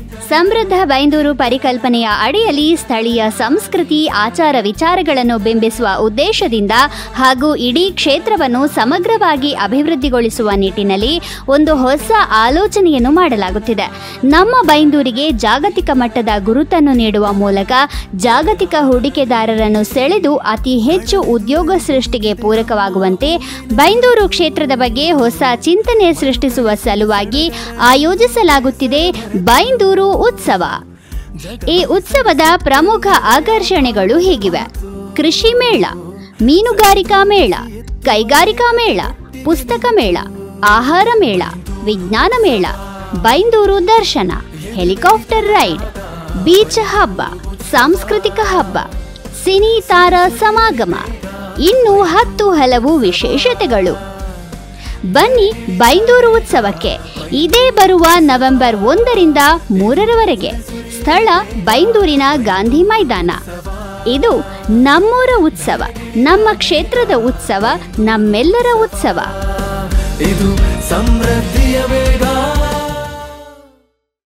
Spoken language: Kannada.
ಸಮೃದ್ಧ ಬೈಂದೂರು ಪರಿಕಲ್ಪನೆಯ ಅಡಿಯಲ್ಲಿ ಸ್ಥಳೀಯ ಸಂಸ್ಕೃತಿ ಆಚಾರ ವಿಚಾರಗಳನ್ನು ಬಿಂಬಿಸುವ ಉದ್ದೇಶದಿಂದ ಹಾಗೂ ಇಡೀ ಕ್ಷೇತ್ರವನ್ನು ಸಮಗ್ರವಾಗಿ ಅಭಿವೃದ್ಧಿಗೊಳಿಸುವ ನಿಟ್ಟಿನಲ್ಲಿ ಒಂದು ಹೊಸ ಆಲೋಚನೆಯನ್ನು ಮಾಡಲಾಗುತ್ತಿದೆ ನಮ್ಮ ಬೈಂದೂರಿಗೆ ಜಾಗತಿಕ ಮಟ್ಟದ ಗುರುತನ್ನು ನೀಡುವ ಮೂಲಕ ಜಾಗತಿಕ ಹೂಡಿಕೆದಾರರನ್ನು ಸೆಳೆದು ಅತಿ ಹೆಚ್ಚು ಉದ್ಯೋಗ ಸೃಷ್ಟಿಗೆ ಪೂರಕವಾಗುವಂತೆ ಬೈಂದೂರು ಕ್ಷೇತ್ರದ ಬಗ್ಗೆ ಹೊಸ ಚಿಂತನೆ ಸೃಷ್ಟಿಸುವ ಸಲುವಾಗಿ ಆಯೋಜಿಸಲಾಗುತ್ತಿದೆ ಬೈಂದೂರು ಉತ್ಸವ ಈ ಉತ್ಸವದ ಪ್ರಮುಖ ಆಕರ್ಷಣೆಗಳು ಹೀಗಿವೆ ಕೃಷಿ ಮೇಳ ಮೀನುಗಾರಿಕಾ ಮೇಳ ಕೈಗಾರಿಕಾ ಮೇಳ ಪುಸ್ತಕ ಮೇಳ ಆಹಾರ ಮೇಳ ವಿಜ್ಞಾನ ಮೇಳ ಬೈಂದೂರು ದರ್ಶನ ಹೆಲಿಕಾಪ್ಟರ್ ರೈಡ್ ಬೀಚ್ ಹಬ್ಬ ಸಾಂಸ್ಕೃತಿಕ ಹಬ್ಬ ಸಿನಿ ತಾರ ಸಮಾಗಮ ಇನ್ನು ಹತ್ತು ಹಲವು ವಿಶೇಷತೆಗಳು ಬನ್ನಿ ಬೈಂದೂರು ಉತ್ಸವಕ್ಕೆ ಇದೇ ಬರುವ ನವೆಂಬರ್ ಒಂದರಿಂದ ಮೂರರವರೆಗೆ ಸ್ಥಳ ಬೈಂದೂರಿನ ಗಾಂಧಿ ಮೈದಾನ ಇದು ನಮ್ಮೂರ ಉತ್ಸವ ನಮ್ಮ ಕ್ಷೇತ್ರದ ಉತ್ಸವ ನಮ್ಮೆಲ್ಲರ ಉತ್ಸವ ಇದು ಸಮೃದ್ಧಿಯ ವೇಳೆ